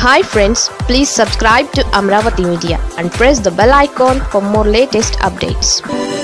hi friends please subscribe to Amaravati media and press the bell icon for more latest updates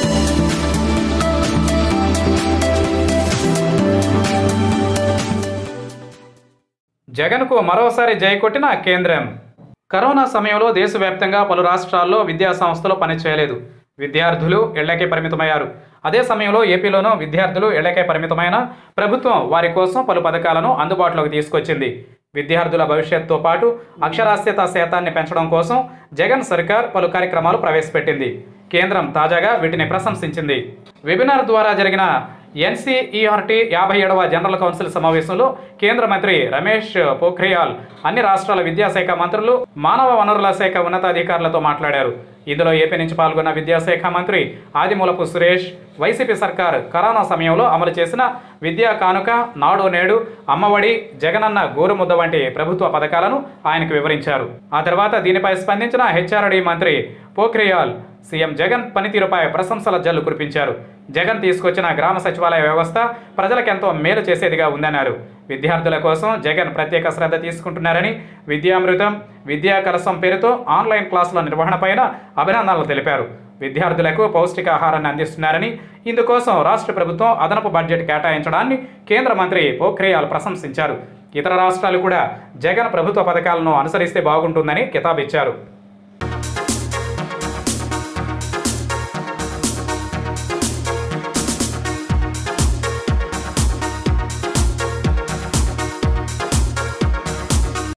జగన్కు మరోసారి జై కొట్టిన కేంద్రం కరోనా సమయంలో దేశవ్యాప్తంగా పలు రాష్ట్రాల్లో విద్యా సంస్థలు పనిచేయలేదు విద్యార్థులు ఇళ్లకే పరిమితమయ్యారు అదే సమయంలో ఏపీలోనూ విద్యార్థులు ఇళ్లకే పరిమితమైన ప్రభుత్వం వారి కోసం పలు పథకాలను అందుబాటులోకి తీసుకొచ్చింది విద్యార్థుల భవిష్యత్తుతో పాటు అక్షరాస్యత శాతాన్ని పెంచడం కోసం జగన్ సర్కార్ పలు కార్యక్రమాలు ప్రవేశపెట్టింది కేంద్రం తాజాగా వీటిని ప్రశంసించింది వెబినార్ ద్వారా జరిగిన ఎన్సీఈఆర్టీ యాభై ఏడవ జనరల్ కౌన్సిల్ సమావేశంలో కేంద్ర మంత్రి రమేష్ పోఖ్రియాల్ అన్ని రాష్ట్రాల విద్యాశాఖ మంత్రులు మానవ వనరుల శాఖ ఉన్నతాధికారులతో మాట్లాడారు ఇందులో ఏపీ నుంచి పాల్గొన్న విద్యాశాఖ మంత్రి ఆదిమూలపు సురేష్ వైసీపీ సర్కార్ కరోనా సమయంలో అమలు చేసిన విద్యా కానుక నాడు నేడు అమ్మఒడి జగనన్న గోరుముద్ద వంటి ప్రభుత్వ పథకాలను ఆయనకు వివరించారు ఆ తర్వాత దీనిపై స్పందించిన హెచ్ఆర్డి మంత్రి పోఖ్రియాల్ సీఎం జగన్ పనితీరుపై ప్రశంసల జల్లు కురిపించారు జగన్ తీసుకొచ్చిన గ్రామ సచివాలయ వ్యవస్థ ప్రజలకెంతో మేలు చేసేదిగా ఉందన్నారు విద్యార్థుల కోసం జగన్ ప్రత్యేక శ్రద్ధ తీసుకుంటున్నారని విద్యామృతం విద్యా కలసం పేరుతో ఆన్లైన్ క్లాసుల నిర్వహణపైన అభినందనలు తెలిపారు విద్యార్థులకు పౌష్టికాహారాన్ని అందిస్తున్నారని ఇందుకోసం రాష్ట్ర ప్రభుత్వం అదనపు బడ్జెట్ కేటాయించడాన్ని కేంద్ర మంత్రి పోఖ్రియాల్ ప్రశంసించారు ఇతర రాష్ట్రాలు కూడా జగన్ ప్రభుత్వ పథకాలను అనుసరిస్తే బాగుంటుందని కితాబిచ్చారు